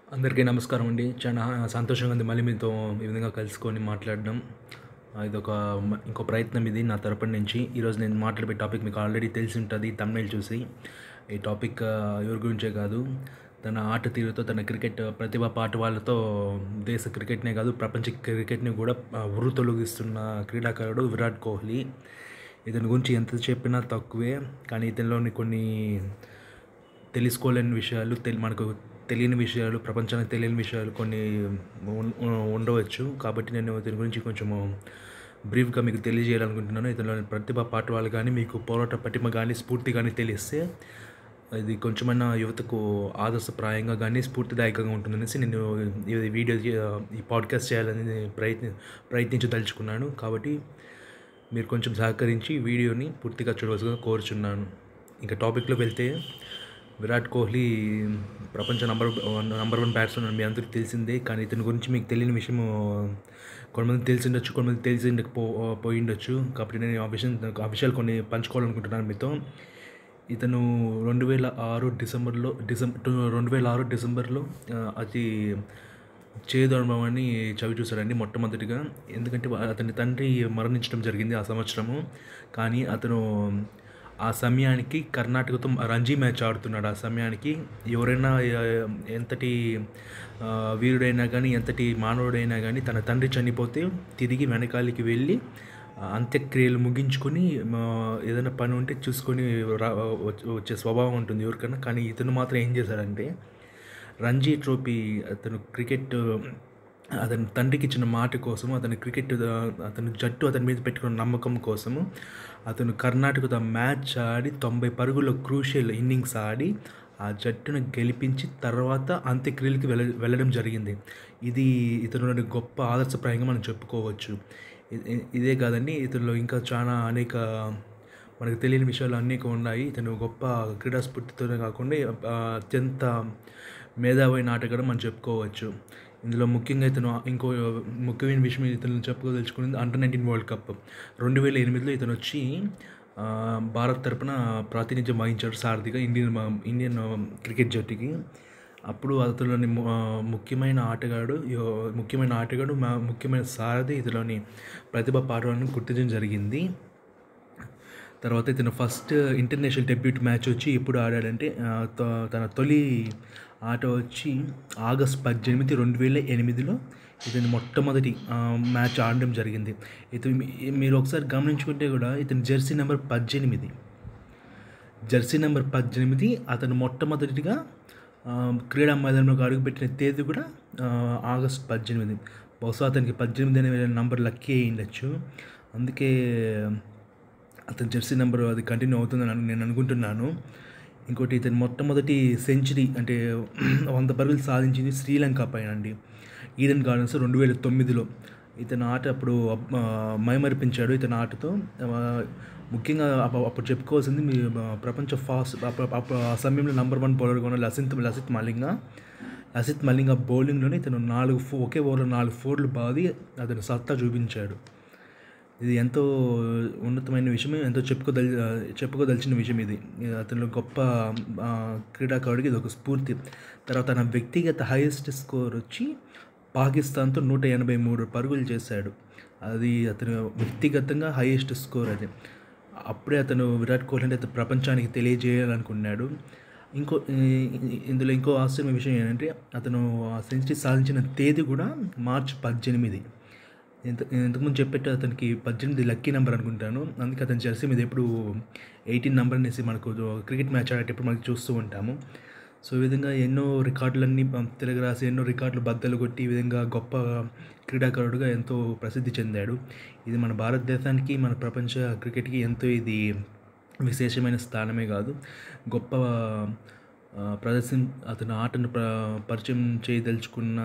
అందరికీ నమస్కారం అండి చాలా సంతోషంగా ఉంది మళ్ళీ మీతో ఈ విధంగా కలుసుకొని మాట్లాడడం ఆ, ఇదొక మ- ఇంకో ప్రయత్నం ఇది నా తరపున నుంచి ఈరోజు నేను మాట్లాడే టాపిక్ మీకు ఆల్రెడీ తెలిసి ఉంటుంది తమిళ చూసి ఈ టాపిక్ ఆ, ఎవరి గురించే కాదు తన ఆట తీరుతో తన క్రికెట్ ప్రతిభ పాట వాళ్ళతో దేశ క్రికెట్నే కాదు ప్రపంచ క్రికెట్ని కూడా ఆ, ఉర్రు తొలగిస్తున్న క్రీడాకారుడు విరాట్ కోహ్లీ ఇతని గురించి ఎంత చెప్పినా తక్కువే కానీ ఇతనిలోని కొన్ని తెలుసుకోలేని విషయాలు తెలి మనకు తెలియని విషయాలు ప్రపంచానికి తెలియని విషయాలు కొన్ని ఉన్- ఉ- ఉండవచ్చు కాబట్టి నేను దీని గురించి కొంచెము బ్రీఫ్గా మీకు తెలియజేయాలనుకుంటున్నాను ఇతనిలోని ప్రతిభ పాఠవాలు కానీ మీకు పోరాట పటిమ కానీ స్ఫూర్తి కానీ తెలిస్తే ఇది కొంచెమైనా యువతకు ఆదర్శప్రాయంగా కానీ స్ఫూర్తిదాయకంగా ఉంటుందనేసి నేను ఈ వీడియో చే- ఈ పాడ్కాస్ట్ చేయాలని ప్రయత్ని ప్రయత్నించదలుచుకున్నాను కాబట్టి మీరు కొంచెం సహకరించి వీడియోని పూర్తిగా చూడవలసిందిగా కోరుచున్నాను ఇంకా టాపిక్లో వెళ్తే విరాట్ కోహ్లీ ప్రపంచ number one number one batsmen మీ అందరికీ తెలిసిందే కానీ ఇతని గురించి మీకు తెలియని విషయం కొంతమంది తెలిసి ఉండొచ్చు కొంతమంది తెలిసి ఉండకపో పోయి ఉండొచ్చు కాబట్టి నేను ఆ విషయం ఆ విషయాలు కొన్ని పంచుకోవాలనుకుంటున్నాను మీతో ఇతను రెండు వేల ఆరు డిసెంబర్లో డిసెంబర్ రెండు వేల ఆరు డిసెంబర్లో ఆ, అతి చేదు అనుభవాన్ని చవి చూశాడండి మొట్టమొదటిగా ఎందుకంటే వా- అతని తండ్రి మరణించడం జరిగింది ఆ సంవత్సరము కానీ అతను ఆ సమయానికి కర్ణాటకతో రంజీ మ్యాచ్ ఆడుతున్నాడు ఆ సమయానికి ఎవరైనా ఆ, ఎంతటి ఆ, వీరుడైనా కానీ ఎంతటి మానవుడైనా కానీ తన తండ్రి చనిపోతే తిరిగి వెనకాలకి వెళ్ళి ఆ, అంత్యక్రియలు ముగించుకొని ఆ, ఏదైనా పని ఉంటే చూసుకొని రా వచ్చే- వచ్చే స్వభావం ఉంటుంది ఎవరికైనా కానీ ఇతను మాత్రం ఏం చేశాడంటే రంజీ ట్రోఫీ అతను క్రికెట్ అతని తండ్రికి ఇచ్చిన మాట కోసం అతని క్రికెట్ ఆ, అతని జట్టు అతని మీద పెట్టుకున్న నమ్మకం కోసము అతను కర్ణాటకతో మ్యాచ్ ఆడి తొంభై పరుగుల క్రూషియల్ ఇన్నింగ్స్ ఆడి ఆ జట్టును గెలిపించి తర్వాత అంత్యక్రియలకి వెళ్ళ వెళ్ళడం జరిగింది ఇది ఇతను గొప్ప ఆదర్శప్రాయంగా మనం చెప్పుకోవచ్చు ఇ- ఇ- ఇదే కాదండి ఇతనిలో ఇంకా చాలా అనేక మనకు తెలియని విషయాలు అనేక ఉన్నాయి ఇతను గొప్ప క్రీడా స్ఫూర్తితోనే కాకుండా ఆ, అత్యంత మేధావైన ఆటగాడు మనం చెప్పుకోవచ్చు ఇందులో ముఖ్యంగా ఇతను ఇంకో ముఖ్యమైన విషయం ఇతను చెప్పుకోదలుచుకున్నది అండర్ నైన్టీన్ వరల్డ్ కప్ రెండు వేల ఎనిమిదిలో ఇతను వచ్చి ఆ, భారత్ తరపున ప్రాతినిధ్యం వహించాడు సారథిగా ఇండియన్ ఇండియన్ క్రికెట్ జట్టుకి అప్పుడు అతనిలోని ము- ఆ, ముఖ్యమైన ఆటగాడు యో- ముఖ్యమైన ఆటగాడు మా- ముఖ్యమైన సారథి ఇతలోని ప్రతిభ పాఠవాలను గుర్తించడం జరిగింది తర్వాత ఇతను ఫస్ట్ ఇంటర్నేషనల్ డెబ్యూట్ మ్యాచ్ వచ్చి ఎప్పుడు ఆడాడంటే ఆ, త- తన తొలి ఆట వచ్చి ఆగస్ట్ పద్దెనిమిది రెండు వేల ఎనిమిదిలో ఇతని మొట్టమొదటి ఆ, మ్యాచ్ ఆడడం జరిగింది ఇతను మీ- మీరు ఒకసారి గమనించుకుంటే కూడా ఇతని జెర్సీ నెంబర్ పద్దెనిమిది జెర్సీ నెంబర్ పద్దెనిమిది అతను మొట్టమొదటిగా ఆ, క్రీడా మైదానంలోకి అడుగుపెట్టిన తేదీ కూడా ఆ, ఆగస్ట్ పద్దెనిమిది బహుశా అతనికి పద్దెనిమిది అనే నంబర్ లక్కీ అయి ఉండొచ్చు అందుకే అతని జెర్సీ నెంబర్ అది కంటిన్యూ అవుతుందని అను- నేను అనుకుంటున్నాను ఇంకోటి ఇతను మొట్టమొదటి సెంచరీ అంటే వంద పరుగులు సాధించింది శ్రీలంక పైన అండి ఈడెన్ గార్డెన్స్ రెండు వేల తొమ్మిదిలో ఇతని ఆట అప్పుడు అబ్- ఆ, మైమరిపించాడు ఇతని ఆటతో ఆ, ముఖ్యంగా అప్ప- అప్పుడు చెప్పుకోవాల్సింది మీ ఆ, ప్రపంచ ఫాస్ట్ అప్ప- అప్ప- ఆ సమయంలో నంబర్ వన్ బౌలర్గా ఉన్న లసిత్ లసిత్ మలింగ లసిత్ మలింగ బౌలింగ్లోనే ఇతను నాలుగు ఫో ఒకే ఓవర్లో నాలుగు ఫోర్లు బాది అతను సత్తా చూపించాడు ఇది ఎంతో ఉన్నతమైన విషయం ఎంతో చెప్పుకోదల్ చెప్పుకోదలిచిన విషయం ఇది ఇది అతను గొప్ప ఆ, క్రీడాకారుడికి ఇది ఒక స్ఫూర్తి తర్వాత తన వ్యక్తిగత హైయెస్ట్ స్కోర్ వచ్చి పాకిస్తాన్తో నూట ఎనభై మూడు పరుగులు చేశాడు అది అతను వ్యక్తిగతంగా హైయెస్ట్ స్కోర్ అది అప్పుడే అతను విరాట్ కోహ్లీ అంటే అతను ప్రపంచానికి తెలియజేయాలనుకున్నాడు ఇంకో ఈ- ఈ- ఇందులో ఇంకో ఆశ్చర్య విషయం ఏంటంటే అతను ఆ సెంచరీ సాధించిన తేదీ కూడా మార్చి పద్దెనిమిది ఇంత ఇంతకుముందు చెప్పేట్టు అతనికి పద్దెనిమిది లక్కీ నెంబర్ అనుకుంటాను అందుకే అతని జెర్సీ మీద ఎప్పుడు ఎయిటీన్ నెంబర్ అనేసి మనకు క్రికెట్ మ్యాచ్ ఆడేటప్పుడు మనకి చూస్తూ ఉంటాము సో ఈ విధంగా ఎన్నో రికార్డులన్నీ తెలుగు రాసి ఎన్నో రికార్డులు బద్దలు కొట్టి ఈ విధంగా గొప్ప క్రీడాకారుడుగా ఎంతో ప్రసిద్ధి చెందాడు ఇది మన భారతదేశానికి మన ప్రపంచ క్రికెట్కి ఎంతో ఇది విశేషమైన స్థానమే కాదు గొప్ప ఆ, ప్రదర్శన అతని ఆటను ప్ర పరిచయం చేయదలుచుకున్న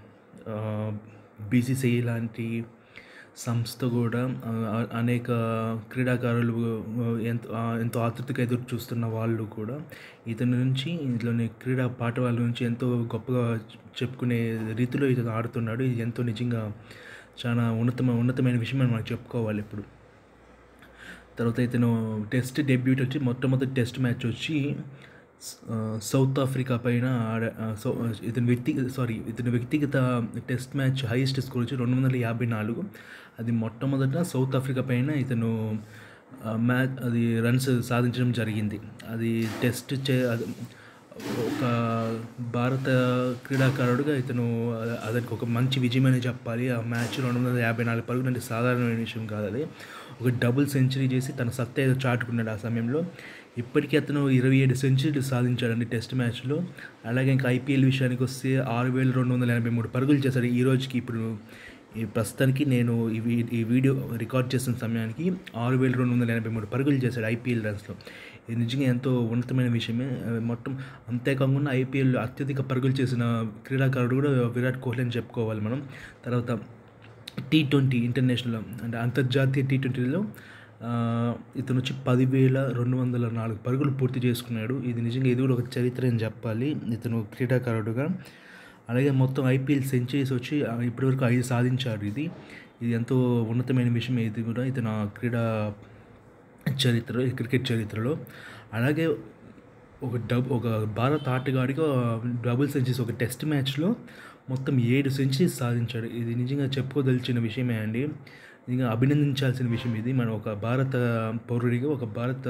బీసీసీఐ లాంటి సంస్థ కూడా ఆ, అనేక క్రీడాకారులు ఆ, ఎంతో ఆ, ఎంతో ఆతృతగా ఎదురు చూస్తున్న వాళ్ళు కూడా ఇతని నుంచి ఇంట్లోని క్రీడా పాఠవాల నుంచి ఎంతో గొప్పగా చెప్పుకునే రీతిలో ఇతను ఆడుతున్నాడు ఇది ఎంతో నిజంగా చాలా ఉన్నతమైన ఉన్నతమైన విషయం అని మనం చెప్పుకోవాలి ఇప్పుడు తర్వాత ఇతను టెస్ట్ డెబ్యూట్ వచ్చి మొట్టమొదటి టెస్ట్ మ్యాచ్ వచ్చి ఆ, సౌత్ ఆఫ్రికా పైన ఆడ ఆ, సో ఇతని వ్యక్తి సారీ ఇతని వ్యక్తిగత టెస్ట్ మ్యాచ్ హైయెస్ట్ స్కోర్ వచ్చి రెండు వందల యాభై నాలుగు అది మొట్టమొదట సౌత్ ఆఫ్రికా పైన ఇతను మ్యాచ్ అది రన్స్ సాధించడం జరిగింది అది టెస్ట్ చే అది ఒక భారత క్రీడాకారుడుగా ఇతను అ- అతనికి ఒక మంచి విజయం అని చెప్పాలి ఆ మ్యాచ్ రెండు వందల యాభై నాలుగు పరుగులు అంటే సాధారణమైన విషయం కాదు అది ఒక డబుల్ సెంచరీ చేసి తన సత్తా ఏదో చాటుకున్నాడు ఆ సమయంలో ఇప్పటికీ అతను ఇరవై ఏడు సెంచరీలు సాధించాడండి టెస్ట్ మ్యాచ్లో అలాగే ఇంకా ఐపీఎల్ విషయానికి వస్తే ఆరు వేల రెండు వందల ఎనభై మూడు పరుగులు చేశాడు ఈ రోజుకి ఇప్పుడు ఈ ప్రస్తుతానికి నేను ఈ వీ- ఈ వీడియో రికార్డ్ చేస్తున్న సమయానికి ఆరు వేల రెండు వందల ఎనభై మూడు పరుగులు చేశాడు ఐపీఎల్ రన్స్లో ఇది నిజంగా ఎంతో ఉన్నతమైన విషయమే ఆ, మొత్తం అంతేకాకుండా ఐపీఎల్ అత్యధిక పరుగులు చేసిన క్రీడాకారుడు కూడా విరాట్ కోహ్లీ అని చెప్పుకోవాలి మనం తర్వాత టీ ట్వంటీ ఇంటర్నేషనల్ అంటే అంతర్జాతీయ టీ ట్వంటీలో ఇతను వచ్చి పదివేల రెండు వందల నాలుగు పరుగులు పూర్తి చేసుకున్నాడు ఇది నిజంగా ఇది కూడా ఒక చరిత్ర అని చెప్పాలి ఇతను క్రీడాకారుడుగా అలాగే మొత్తం ఐపీఎల్ సెంచరీస్ వచ్చి ఆ, ఇప్పటివరకు ఐదు సాధించాడు ఇది ఇది ఎంతో ఉన్నతమైన విషయం ఇది కూడా ఇతను ఆ క్రీడా చరిత్ర క్రికెట్ చరిత్రలో అలాగే ఒక డబ్ ఒక భారత ఆటగాడిగా డబుల్ సెంచరీస్ ఒక టెస్ట్ మ్యాచ్లో మొత్తం ఏడు సెంచరీస్ సాధించాడు ఇది నిజంగా చెప్పుకోదలిచిన విషయమే అండి నిజంగా అభినందించాల్సిన విషయం ఇది మన ఒక భారత పౌరుడిగా ఒక భారత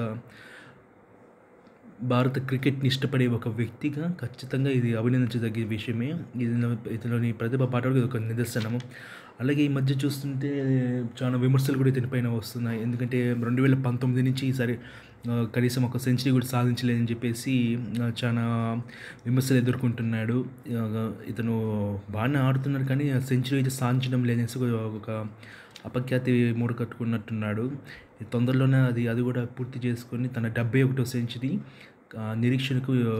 భారత క్రికెట్ని ఇష్టపడే ఒక వ్యక్తిగా ఖచ్చితంగా ఇది అభినందించదగ్గ విషయమే ఇది నా- ఇతనిలోని ప్రతిభ పాటలకు ఇది ఒక నిదర్శనము అలాగే ఈ మధ్య చూస్తుంటే చాలా విమర్శలు కూడా ఇతనిపైన వస్తున్నాయి ఎందుకంటే రెండు వేల పంతొమ్మిది నుంచి ఈసారి ఆ, కనీసం ఒక సెంచరీ కూడా సాధించలేదని చెప్పేసి ఆ, చాలా విమర్శలు ఎదుర్కొంటున్నాడు ఆ, ఇతను బాగానే ఆడుతున్నాడు కానీ సెంచరీ అయితే సాధించడం లేదనేసి ఒక- ఒక అపఖ్యాతి మూడు కట్టుకున్నట్టున్నాడు ఈ తొందరలోనే అది అది కూడా పూర్తి చేసుకొని తన డెబ్బై ఒకటో సెంచరీ ఆ, నిరీక్షణకు ఆ,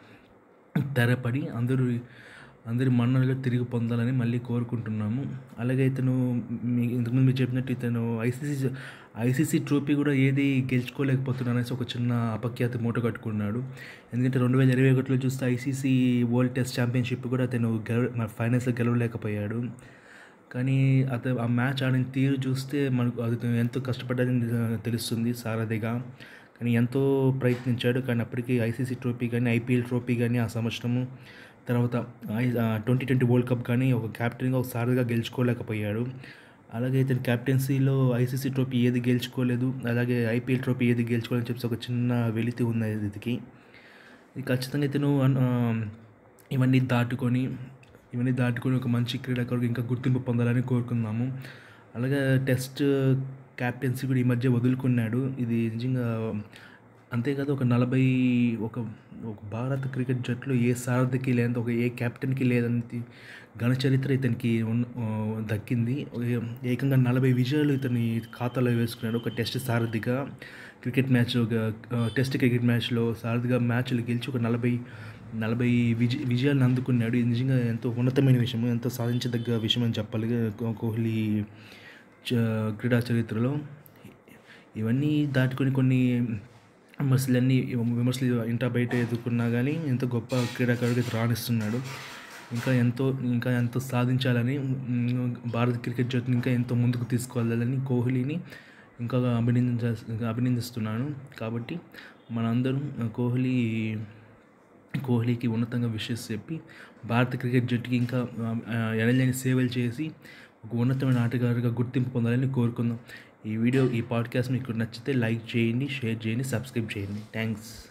తెరపడి అందరూ అందరి మన్ననలో తిరిగి పొందాలని మళ్ళీ కోరుకుంటున్నాము అలాగే ఇతను మీ ఇంతకుముందు మీరు చెప్పినట్టు ఇతను ఐసీసీ ఐసీసీ ట్రోఫీ కూడా ఏది గెలుచుకోలేకపోతున్నాడు అనేసి ఒక చిన్న అపఖ్యాతి మూట కట్టుకున్నాడు ఎందుకంటే రెండు వేల ఇరవై ఒకటిలో చూస్తే ఐసీసీ వరల్డ్ టెస్ట్ ఛాంపియన్షిప్ కూడా అతను గెల ఫైనల్స్లో గెలవలేకపోయాడు కానీ అతను ఆ మ్యాచ్ ఆడిన తీరు చూస్తే మనకు అది ఎంతో కష్టపడ్డదని తెలుస్తుంది సారథిగా కానీ ఎంతో ప్రయత్నించాడు కానీ అప్పటికి ఐసీసీ ట్రోఫీ కానీ ఐపీఎల్ ట్రోఫీ కానీ ఆ సంవత్సరము తర్వాత ట్వంటీ ట్వంటీ వరల్డ్ కప్ కానీ ఒక క్యాప్టెన్గా ఒక సారథిగా గెలుచుకోలేకపోయాడు అలాగే ఇతని క్యాప్టెన్సీలో ఐసీసీ ట్రోఫీ ఏది గెలుచుకోలేదు అలాగే ఐపీఎల్ ట్రోఫీ ఏది గెలుచుకోలేదని చెప్పేసి ఒక చిన్న వెలితి ఉంది ఇదికి ఇది ఖచ్చితంగా ఇతను అన్- ఆ, ఇవన్నీ దాటుకొని ఇవన్నీ దాటుకొని ఒక మంచి క్రీడాకారుడు ఇంకా గుర్తింపు పొందాలని కోరుకుందాము అలాగే టెస్ట్ క్యాప్టెన్సీ కూడా ఈ మధ్య వదులుకున్నాడు ఇది నిజంగా అంతేకాదు ఒక నలభై ఒక ఒక భారత క్రికెట్ జట్టులో ఏ సారథికి లేదంత ఒక ఏ కెప్టెన్కి లేదంత ఘన చరిత్ర ఇతనికి ఉన్న- ఆ, దక్కింది ఏ- ఏకంగా నలభై విజయాలు ఇతని ఖాతాలో వేసుకున్నాడు ఒక టెస్ట్ సారథిగా క్రికెట్ మ్యాచ్ ఒక ఆ, టెస్ట్ క్రికెట్ మ్యాచ్లో సారథిగా మ్యాచ్లు గెలిచి ఒక నలభై నలభై విజ విజయాలను అందుకున్నాడు ఇది నిజంగా ఎంతో ఉన్నతమైన విషయం ఎంతో సాధించదగ్గ విషయం అని చెప్పాలి కో- కోహ్లీ చ- క్రీడా చరిత్రలో ఇవన్నీ దాటుకొని కొన్ని విమర్శలన్నీ విమర్శలు ఇంట బయట ఎదుర్కొన్నా కానీ ఎంతో గొప్ప క్రీడాకారుడిగా ఇతను రాణిస్తున్నాడు ఇంకా ఎంతో ఇంకా ఎంతో సాధించాలని ఉమ్, భారత క్రికెట్ జట్టుని ఇంకా ఎంతో ముందుకు తీసుకువెళ్ళాలని కోహ్లీని ఇంకా అభినందించ అభినందిస్తున్నాను కాబట్టి మనందరం కోహ్లీ కోహ్లీకి ఉన్నతంగా విషెస్ చెప్పి భారత క్రికెట్ జట్టుకి ఇంకా ఎనలేని సేవలు చేసి ఒక ఉన్నతమైన ఆటగారుగా గుర్తింపు పొందాలని కోరుకుందాం ఈ వీడియో ఈ పాడ్కాస్ట్ మీకు నచ్చితే లైక్ చేయండి షేర్ చేయండి సబ్స్క్రైబ్ చేయండి థ్యాంక్స్